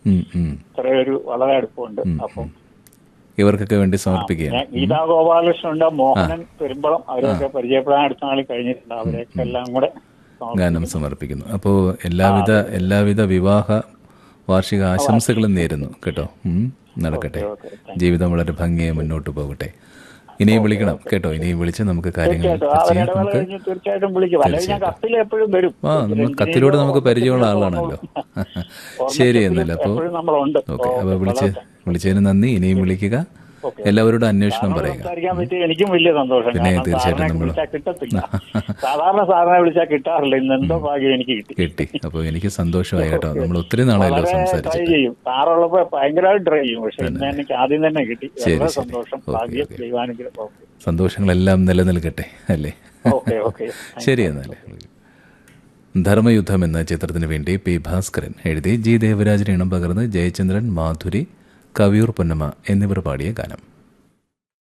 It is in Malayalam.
ഉം, ഉം. ഇത്രയൊരു വളരെ അടുപ്പമുണ്ട് അപ്പം ഇവർക്കൊക്കെ വേണ്ടി സമർപ്പിക്കുകയാണ് ഞാൻ ഗീതാ ഗോപാലകൃഷ്ണനുണ്ട് മോഹനൻ പെരുമ്പളം അവരൊക്കെ പരിചയപ്പെടാൻ അടുത്ത നാളിൽ കഴിഞ്ഞിട്ടുണ്ട് അവരെയൊക്കെ എല്ലാം കൂടെ സമർപ്പിക്കുന്നു. ഗാനം സമർപ്പിക്കുന്നു അപ്പോൾ എല്ലാവിധ എല്ലാവിധ വിവാഹ വാർഷിക ആശംസകളും നേരുന്നു കേട്ടോ ഉം, നടക്കട്ടെ ഓക്കെ ജീവിതം വളരെ ഭംഗിയായി മുന്നോട്ട് പോകട്ടെ ഇനിയും വിളിക്കണം കേട്ടോ ഇനിയും വിളിച്ച് നമുക്ക് കാര്യങ്ങൾ തീർച്ചയായിട്ടും ചർച്ച ചെയ്യാം അവരിടവേള നമുക്ക് കഴിഞ്ഞ് തീർച്ചയായിട്ടും വിളിക്കും അല്ലെങ്കിൽ ഞാൻ കത്തിൽ എപ്പോഴും വരും ആ നമ്മൾ കത്തിലൂടെ നമുക്ക് പരിചയമുള്ള ആളാണല്ലോ ശരി എന്നാൽ അപ്പോൾ എപ്പോഴും നമ്മളുണ്ട് ഓക്കെ അപ്പോൾ വിളിച്ച് വിളിച്ചതിന് നന്ദി ഇനിയും വിളിക്കുക എല്ലാവരോടും അന്വേഷണം പറയുക സംസാരിക്കാൻ പറ്റിയ എനിക്കും വലിയ സന്തോഷം പിന്നെ കാരണം തീർച്ചയായിട്ടും സാറിനെ നമ്മള് വിളിച്ചാൽ കിട്ടത്തില്ല സാധാരണ സാറിനെ വിളിച്ചാൽ കിട്ടാറില്ല ഇന്ന് എന്തോ ഭാഗ്യം എനിക്ക് കിട്ടി കിട്ടി അപ്പോൾ എനിക്ക് സന്തോഷമായി കേട്ടോ നമ്മൾ ഒത്തിരി നാളായല്ലോ വളരെ ട്രൈ സംസാരിച്ചിട്ട് ചെയ്യും സാറുള്ളപ്പോ ഭയങ്കരമായിട്ട് ട്രൈ ചെയ്യും പക്ഷെ ഇന്ന് എനിക്ക് ആദ്യം തന്നെ കിട്ടി ശരി, വളരെ ശരി. സന്തോഷം ഓക്കെ, ഭാഗ്യം ഓക്കെ. ദൈവാനുഗ്രഹം ഓക്കെ സന്തോഷങ്ങളെല്ലാം നിലനിൽക്കട്ടെ അല്ലേ ഓക്കെ ഓക്കെ ശരി എന്നാൽ ധർമ്മയുദ്ധം എന്ന ചിത്രത്തിന് വേണ്ടി പി ഭാസ്കരൻ എഴുതി ജി ദേവരാജന് ഇണം പകർന്ന് ജയചന്ദ്രൻ മാധുരി കവിയൂർ പൊന്നമ്മ എന്നിവർ പാടിയ ഗാനം